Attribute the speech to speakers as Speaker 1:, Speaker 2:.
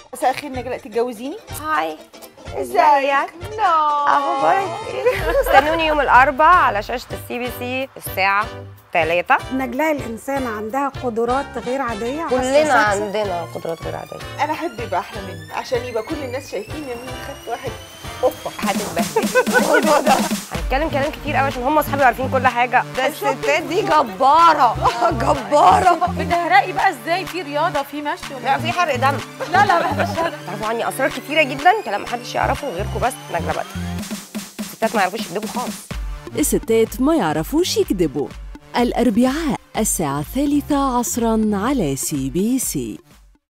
Speaker 1: مساء الخير نجلاء تتجوزيني
Speaker 2: هاي
Speaker 1: ازيك نو
Speaker 2: اخبارك ايه استنوني يوم الاربعاء على شاشه السي بي سي الساعه 3
Speaker 3: نجلاء الإنسان عندها قدرات غير عادية
Speaker 2: كلنا
Speaker 3: حساسات.
Speaker 2: عندنا قدرات غير عاديه
Speaker 1: انا احب يبقى احلى مني عشان يبقى كل الناس شايفين ان انا خدت واحد اوبا
Speaker 2: هتتبهدلي الموضوع ده هنتكلم كلام كتير قوي عشان هم اصحابي عارفين كل حاجه ده الستات دي جباره جباره
Speaker 4: بتهرقي بقى ازاي في رياضه في مشي ولا
Speaker 2: لا في حرق دم
Speaker 4: لا لا ما بحبش هذا
Speaker 2: تعرفوا عني اسرار كتيره جدا كلام محدش يعرفه غيركم بس نجله بدر الستات ما يعرفوش يكذبوا خالص
Speaker 5: الستات ما يعرفوش يكذبوا الأربعاء الساعة الثالثة عصرا على سي بي سي